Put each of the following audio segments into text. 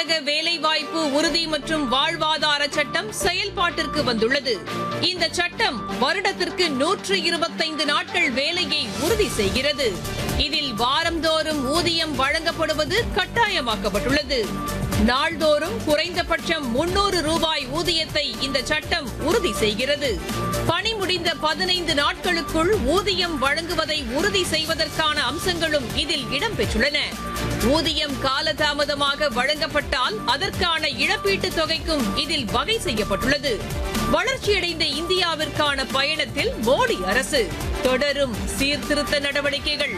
ஊரக வேலைவாய்ப்பு உறுதி மற்றும் வாழ்வாதார சட்டம் செயல்பாட்டிற்கு வந்துள்ளது இந்த சட்டம் வருடத்திற்கு நூற்று இருபத்தைந்து நாட்கள் வேலையை உறுதி செய்கிறது இதில் வாரந்தோறும் ஊதியம் வழங்கப்படுவது கட்டாயமாக்கப்பட்டுள்ளது நாள்தோறும் குறைந்தபட்சம் முன்னூறு ரூபாய் ஊதியத்தை இந்த சட்டம் உறுதி செய்கிறது பணி முடிந்த பதினைந்து நாட்களுக்குள் ஊதியம் வழங்குவதை உறுதி செய்வதற்கான அம்சங்களும் இதில் இடம்பெற்றுள்ளன ஊதியம் காலதாமதமாக வழங்கப்பட்டால் அதற்கான இழப்பீட்டுத் தொகைக்கும் இதில் வகை செய்யப்பட்டுள்ளது வளர்ச்சியடைந்த இந்தியாவிற்கான பயணத்தில் மோடி அரசு தொடரும் சீர்திருத்த நடவடிக்கைகள்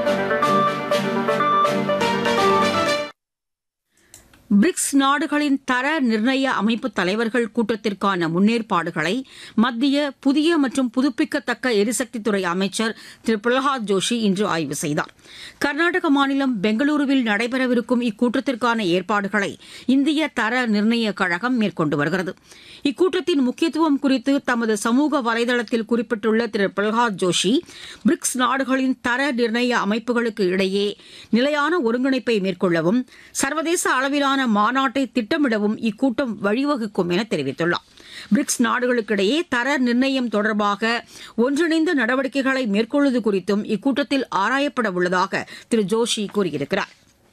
பிரிக்ஸ் நாடுகளின் தர நிர்ணய அமைப்பு தலைவர்கள் கூட்டத்திற்கான முன்னேற்பாடுகளை மத்திய புதிய மற்றும் புதுப்பிக்கத்தக்க எரிசக்தித்துறை அமைச்சர் திரு பிரகலாத் ஜோஷி இன்று ஆய்வு செய்தார் கர்நாடக மாநிலம் பெங்களூருவில் நடைபெறவிருக்கும் இக்கூட்டத்திற்கான ஏற்பாடுகளை இந்திய தர நிர்ணய கழகம் மேற்கொண்டு வருகிறது இக்கூட்டத்தின் முக்கியத்துவம் குறித்து தமது சமூக வலைதளத்தில் குறிப்பிட்டுள்ள திரு பிரகலாத் ஜோஷி பிரிக்ஸ் நாடுகளின் தர நிர்ணய அமைப்புகளுக்கு இடையே நிலையான ஒருங்கிணைப்பை மேற்கொள்ளவும் சர்வதேச அளவிலான மாநாட்டை திட்டமிடவும் இக்கூட்டம் வழிவகுக்கும் என தெரிவித்துள்ளார் பிரிக்ஸ் நாடுகளுக்கிடையே தர நிர்ணயம் தொடர்பாக ஒன்றிணைந்த நடவடிக்கைகளை மேற்கொள்வது குறித்தும் இக்கூட்டத்தில் ஆராயப்பட உள்ளதாக திரு ஜோஷி கூறியிருக்கிறார்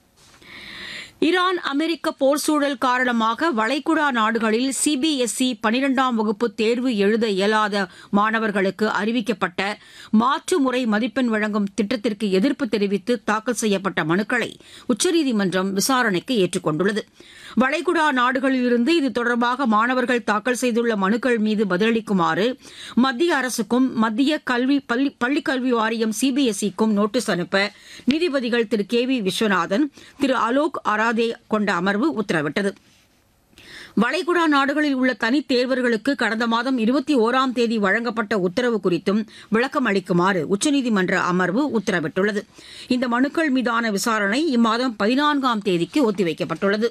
ஈரான் அமெரிக்க போர் சூழல் காரணமாக வளைகுடா நாடுகளில் சிபிஎஸ்இ பனிரெண்டாம் வகுப்பு தேர்வு எழுத இயலாத மாணவர்களுக்கு அறிவிக்கப்பட்ட மாற்று முறை மதிப்பெண் வழங்கும் திட்டத்திற்கு எதிர்ப்பு தெரிவித்து தாக்கல் செய்யப்பட்ட மனுக்களை உச்சநீதிமன்றம் விசாரணைக்கு ஏற்றுக்கொண்டுள்ளது வளைகுடா நாடுகளிலிருந்து இது தொடர்பாக மாணவர்கள் தாக்கல் செய்துள்ள மனுக்கள் மீது பதிலளிக்குமாறு மத்திய அரசுக்கும் மத்திய கல்வி பள்ளி பள்ளிக்கல்வி வாரியம் சிபிஎஸ்இக்கும் நோட்டீஸ் அனுப்ப நீதிபதிகள் திரு கே வி விஸ்வநாதன் திரு அலோக் அராதே கொண்ட அமர்வு உத்தரவிட்டது வளைகுடா நாடுகளில் உள்ள தனித் தேர்வர்களுக்கு கடந்த மாதம் இருபத்தி ஓராம் தேதி வழங்கப்பட்ட உத்தரவு குறித்தும் விளக்கம் அளிக்குமாறு உச்சநீதிமன்ற அமர்வு உத்தரவிட்டுள்ளது இந்த மனுக்கள் மீதான விசாரணை இம்மாதம் பதினான்காம் தேதிக்கு ஒத்திவைக்கப்பட்டுள்ளது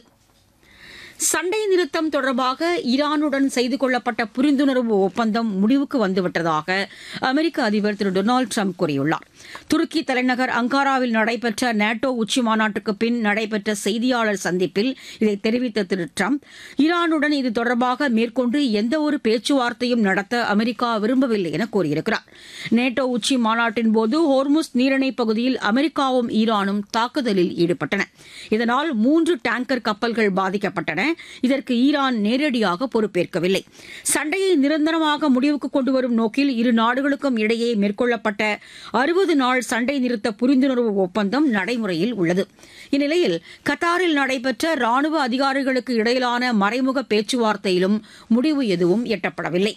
சண்டை நிறுத்தம் தொடர்பாக ஈரானுடன் செய்து கொள்ளப்பட்ட புரிந்துணர்வு ஒப்பந்தம் முடிவுக்கு வந்துவிட்டதாக அமெரிக்க அதிபர் திரு டொனால்டு ட்ரம்ப் கூறியுள்ளார் துருக்கி தலைநகர் அங்காராவில் நடைபெற்ற நேட்டோ உச்சி மாநாட்டுக்கு பின் நடைபெற்ற செய்தியாளர் சந்திப்பில் இதை தெரிவித்த திரு ட்ரம்ப் ஈரானுடன் இது தொடர்பாக மேற்கொண்டு எந்தவொரு பேச்சுவார்த்தையும் நடத்த அமெரிக்கா விரும்பவில்லை என கூறியிருக்கிறார் நேட்டோ உச்சி மாநாட்டின் போது ஹோர்முஸ் நீரிணை பகுதியில் அமெரிக்காவும் ஈரானும் தாக்குதலில் ஈடுபட்டன இதனால் மூன்று டேங்கர் கப்பல்கள் பாதிக்கப்பட்டன இதற்கு ஈரான் நேரடியாக பொறுப்பேற்கவில்லை சண்டையை நிரந்தரமாக முடிவுக்கு கொண்டு வரும் நோக்கில் இரு நாடுகளுக்கும் இடையே மேற்கொள்ளப்பட்ட அறுபது நாள் சண்டை நிறுத்த புரிந்துணர்வு ஒப்பந்தம் நடைமுறையில் உள்ளது இந்நிலையில் கத்தாரில் நடைபெற்ற ராணுவ அதிகாரிகளுக்கு இடையிலான மறைமுக பேச்சுவார்த்தையிலும் முடிவு எதுவும் எட்டப்படவில்லை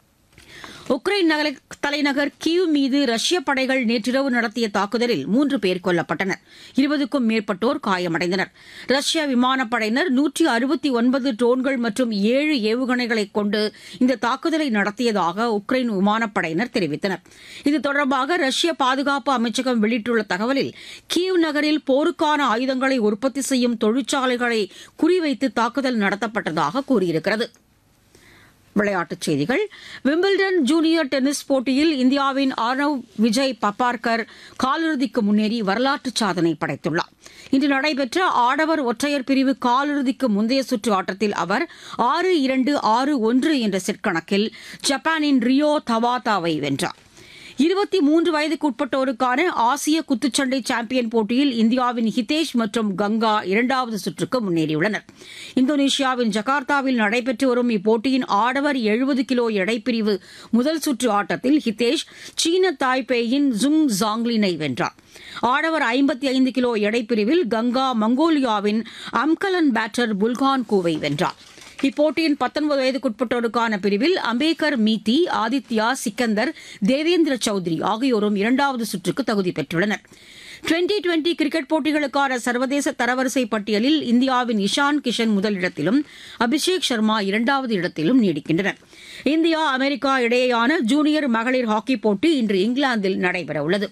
உக்ரைன் நகர தலைநகர் கியூ மீது ரஷ்ய படைகள் நேற்றிரவு நடத்திய தாக்குதலில் மூன்று பேர் கொல்லப்பட்டனர் இருபதுக்கும் மேற்பட்டோர் காயமடைந்தனர் ரஷ்ய விமானப்படையினர் நூற்றி அறுபத்தி ஒன்பது ட்ரோன்கள் மற்றும் ஏழு ஏவுகணைகளை கொண்டு இந்த தாக்குதலை நடத்தியதாக உக்ரைன் விமானப்படையினர் தெரிவித்தனர் இது தொடர்பாக ரஷ்ய பாதுகாப்பு அமைச்சகம் வெளியிட்டுள்ள தகவலில் கீவ் நகரில் போருக்கான ஆயுதங்களை உற்பத்தி செய்யும் தொழிற்சாலைகளை குறிவைத்து தாக்குதல் நடத்தப்பட்டதாக கூறியிருக்கிறது விளையாட்டுச் செய்திகள் விம்பிள்டன் ஜூனியர் டென்னிஸ் போட்டியில் இந்தியாவின் ஆர்னவ் விஜய் பப்பார்கர் காலிறுதிக்கு முன்னேறி வரலாற்று சாதனை படைத்துள்ளார் இன்று நடைபெற்ற ஆடவர் ஒற்றையர் பிரிவு காலிறுதிக்கு முந்தைய சுற்று ஆட்டத்தில் அவர் ஆறு இரண்டு ஆறு ஒன்று என்ற செட் கணக்கில் ஜப்பானின் ரியோ தவாதாவை வென்றார் இருபத்தி மூன்று வயதுக்கு உட்பட்டோருக்கான ஆசிய குத்துச்சண்டை சாம்பியன் போட்டியில் இந்தியாவின் ஹிதேஷ் மற்றும் கங்கா இரண்டாவது சுற்றுக்கு முன்னேறியுள்ளனர் இந்தோனேஷியாவின் ஜகார்த்தாவில் நடைபெற்று வரும் இப்போட்டியின் ஆடவர் எழுபது கிலோ எடைப்பிரிவு முதல் சுற்று ஆட்டத்தில் ஹிதேஷ் சீன தாய்பேயின் ஜுங் ஜாங்லினை வென்றார் ஆடவர் ஐம்பத்தி ஐந்து கிலோ எடைப்பிரிவில் கங்கா மங்கோலியாவின் அம்கலன் பேட்டர் புல்கான் கூவை வென்றார் இப்போட்டியின் பத்தொன்பது வயதுக்குட்பட்டோருக்கான பிரிவில் அம்பேகர் மீத்தி ஆதித்யா சிக்கந்தர் தேவேந்திர சௌத்ரி ஆகியோரும் இரண்டாவது சுற்றுக்கு தகுதி பெற்றுள்ளனர் டுவெண்டி டுவெண்டி கிரிக்கெட் போட்டிகளுக்கான சர்வதேச தரவரிசை பட்டியலில் இந்தியாவின் இஷான் கிஷன் முதலிடத்திலும் அபிஷேக் சர்மா இரண்டாவது இடத்திலும் நீடிக்கின்றனர் இந்தியா அமெரிக்கா இடையேயான ஜூனியர் மகளிர் ஹாக்கி போட்டி இன்று இங்கிலாந்தில் நடைபெறவுள்ளது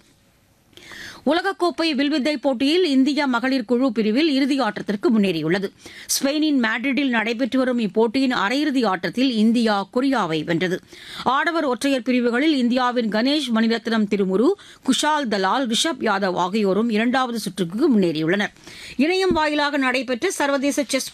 உலகக்கோப்பை வில்வித்தை போட்டியில் இந்திய மகளிர் குழு பிரிவில் இறுதி ஆட்டத்திற்கு முன்னேறியுள்ளது ஸ்பெயினின் மேட்ரிட்டில் நடைபெற்று வரும் இப்போட்டியின் அரையிறுதி ஆட்டத்தில் இந்தியா கொரியாவை வென்றது ஆடவர் ஒற்றையர் பிரிவுகளில் இந்தியாவின் கணேஷ் மணிரத்னம் திருமுரு குஷால் தலால் ரிஷப் யாதவ் ஆகியோரும் இரண்டாவது சுற்றுக்கு முன்னேறியுள்ளனர் இணையம் வாயிலாக நடைபெற்ற சர்வதேச செஸ்